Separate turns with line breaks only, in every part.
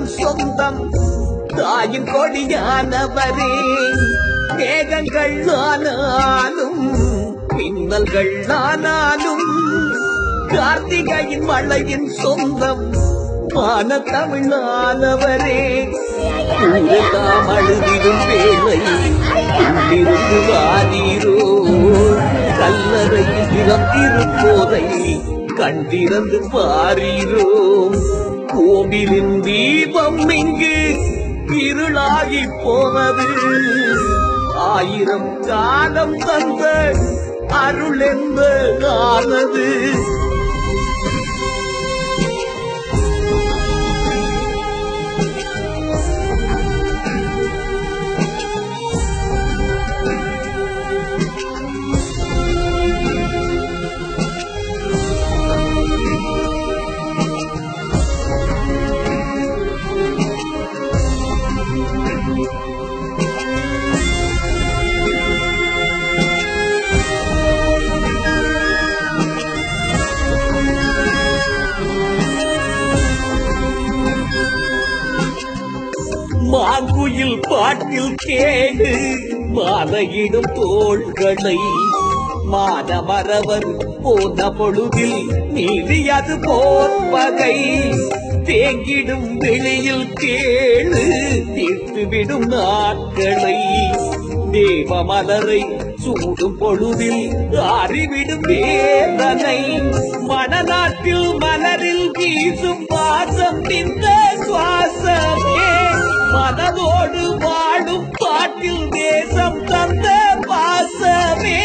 சொந்தம் தாயின் கொடியானவரே மேகங்கள் ஆனாலும் மின்னல்கள் ஆனாலும் கார்த்திகையின் மழையின் சொந்தம் மான தமிழானவரே ஊரெல்லாம் அழுதிடும் வேளை உள்ளிருந்து வாரீரோ கல்லறையில் இறந்திருப்போரை கண்டிருந்து பாரீரோ கோவிலின் தீபம் இங்கு இருளாகி போனது ஆயிரம் காலம் தந்த அருள் எந்த ஆனது மாங்குயில் பாட்டில் கேடு மாலையிடும் தோள்களை மானமரவர் போன பொழுதில் நீதியது போற்பகை தேங்கிடும் வெளியில் கேளு தீர்த்துவிடும் நாட்களை தேவ மலரை சூடும் பொழுதில் அறிவிடும் வேதனை மனநாட்டில் மலரில் வீசும் வாசம் இந்த சுவாசமே மனதோடு வாழும் பாட்டில் தேசம் தந்த பாசமே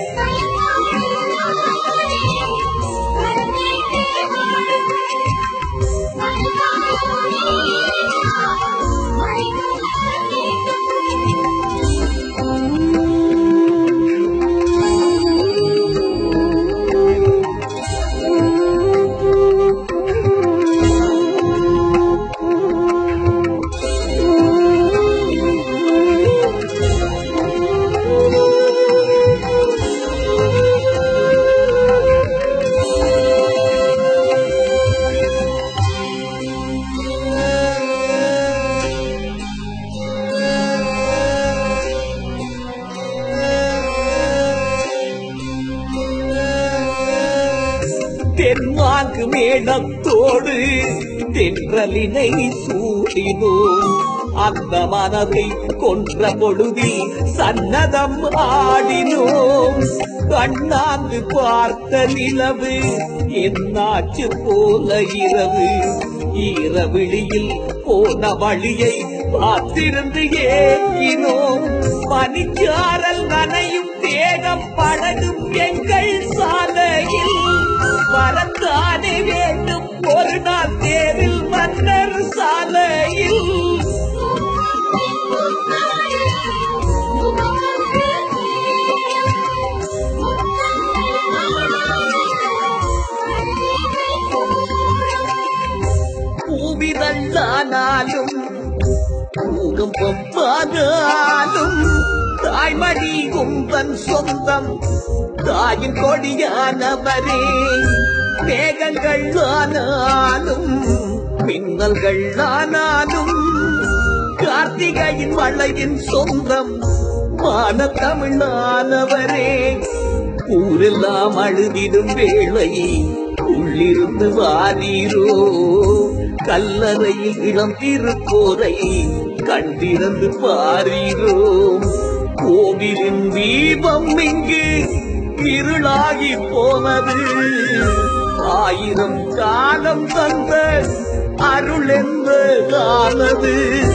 தென்மாங்கு மேளத்தோடு தென்றலினை சூடினோம் அந்த மனதை கொன்ற பொழுதில் சன்னதம் ஆடினோம் கண்ணாந்து பார்த்த நிலவு என்னாச்சு போல இரவு ஈரவிழியில் போன வழியை பார்த்திருந்து ஏங்கினோம் பனிச்சாரல் நனையும் தேகம் படகும் எங்கள் சாலையில் வரத்தானே வேண்டும் ஒரு நாள் தேரில் மன்னர் சாலையில் பூவிதல்லானாலும் பூகம்பம் ஆனாலும் தாய்மடி கும்பன் சொந்தம் தாயின் கொடியானவரே மேகங்கள் ஆனாலும் மின்னல்கள் ஆனாலும் கார்த்திகையின் மழையின் சொந்தம் மான தமிழானவரே ஊரெல்லாம் அழுதிடும் வேளை உள்ளிருந்து வாரீரோ கல்லறையில் இளம் திருப்போரை கண்டிருந்து பாரீரோ கோவிலின் தீபம் இங்கு இருளாகி போனது ஆயிரம் காலம் தந்த அருள் எந்த ஆனது